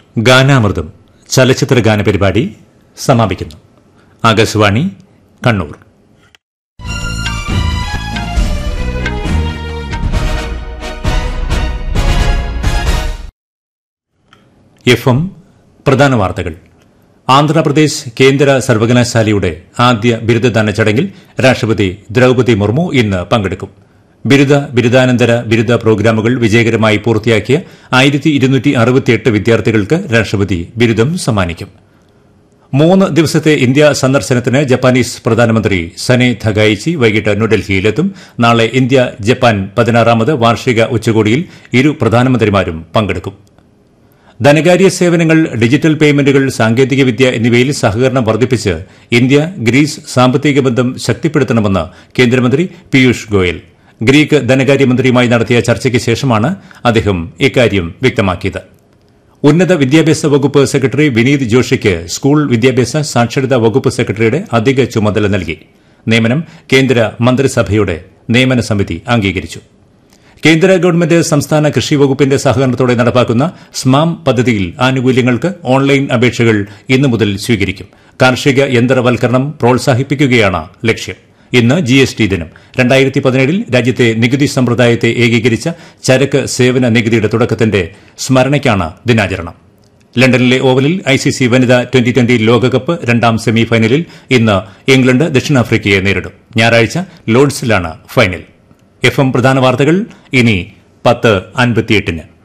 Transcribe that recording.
ഗാനാമൃതം ചലച്ചിത്ര ഗാന പരിപാടി സമാപിക്കുന്നു ആകാശവാണി കണ്ണൂർ എഫ് എം പ്രധാന വാർത്തകൾ ആന്ധ്രാപ്രദേശ് കേന്ദ്ര സർവകലാശാലയുടെ ആദ്യ ബിരുദദാന ചടങ്ങിൽ രാഷ്ട്രപതി ദ്രൌപതി മുർമു ഇന്ന് പങ്കെടുക്കും ബിരുദ ബിരുദാനന്തര ബിരുദ പ്രോഗ്രാമുകൾ വിജയകരമായി പൂർത്തിയാക്കിയ ആയിരത്തി ഇരുന്നൂറ്റി അറുപത്തിയെട്ട് വിദ്യാർത്ഥികൾക്ക് രാഷ്ട്രപതി ബിരുദം സമ്മാനിക്കും മൂന്ന് ദിവസത്തെ ഇന്ത്യ സന്ദർശനത്തിന് ജപ്പാനീസ് പ്രധാനമന്ത്രി സനെ ധഗായിച്ചി വൈകിട്ട് ന്യൂഡൽഹിയിലെത്തും നാളെ ഇന്ത്യ ജപ്പാൻ പതിനാറാമത് വാർഷിക ഉച്ചകോടിയിൽ ഇരു പ്രധാനമന്ത്രിമാരും പങ്കെടുക്കും ധനകാര്യ സേവനങ്ങൾ ഡിജിറ്റൽ പേയ്മെന്റുകൾ സാങ്കേതികവിദ്യ എന്നിവയിൽ സഹകരണം വർദ്ധിപ്പിച്ച് ഇന്ത്യ ഗ്രീസ് സാമ്പത്തിക ബന്ധം ശക്തിപ്പെടുത്തണമെന്ന് കേന്ദ്രമന്ത്രി പീയൂഷ് ഗോയൽ ഗ്രീക്ക് ധനകാര്യമന്ത്രിയുമായി നടത്തിയ ചർച്ചയ്ക്ക് ശേഷമാണ് അദ്ദേഹം ഇക്കാര്യം വ്യക്തമാക്കിയത് ഉന്നത വിദ്യാഭ്യാസ വകുപ്പ് സെക്രട്ടറി വിനീത് ജോഷിക്ക് സ്കൂൾ വിദ്യാഭ്യാസ സാക്ഷരതാ വകുപ്പ് സെക്രട്ടറിയുടെ അധിക ചുമതല നൽകി നിയമനം കേന്ദ്ര മന്ത്രിസഭയുടെ നിയമന സമിതി അംഗീകരിച്ചു കേന്ദ്ര ഗവൺമെന്റ് സംസ്ഥാന കൃഷി വകുപ്പിന്റെ സഹകരണത്തോടെ നടപ്പാക്കുന്ന സ്മാം പദ്ധതിയിൽ ആനുകൂല്യങ്ങൾക്ക് ഓൺലൈൻ അപേക്ഷകൾ ഇന്നു മുതൽ സ്വീകരിക്കും കാർഷിക യന്ത്രവൽക്കരണം പ്രോത്സാഹിപ്പിക്കുകയാണ് ലക്ഷ്യം ഇന്ന് ജി എസ് ടി ദിനം രണ്ടായിരത്തി പതിനേഴിൽ രാജ്യത്തെ നികുതി സമ്പ്രദായത്തെ ഏകീകരിച്ച ചരക്ക് സേവന നികുതിയുടെ തുടക്കത്തിന്റെ സ്മരണയ്ക്കാണ് ദിനാചരണം ലണ്ടനിലെ ഓവലിൽ ഐസിസി വനിതാ ട്വന്റി ട്വന്റി ലോകകപ്പ് രണ്ടാം സെമി ഫൈനലിൽ ഇന്ന് ഇംഗ്ലണ്ട് ദക്ഷിണാഫ്രിക്കയെ നേരിടും ഞായറാഴ്ച ലോർഡ്സിലാണ് ഫൈനൽ എഫ് എം പ്രധാന വാർത്തകൾ ഇനി പത്ത് അൻപത്തിയെട്ടിന്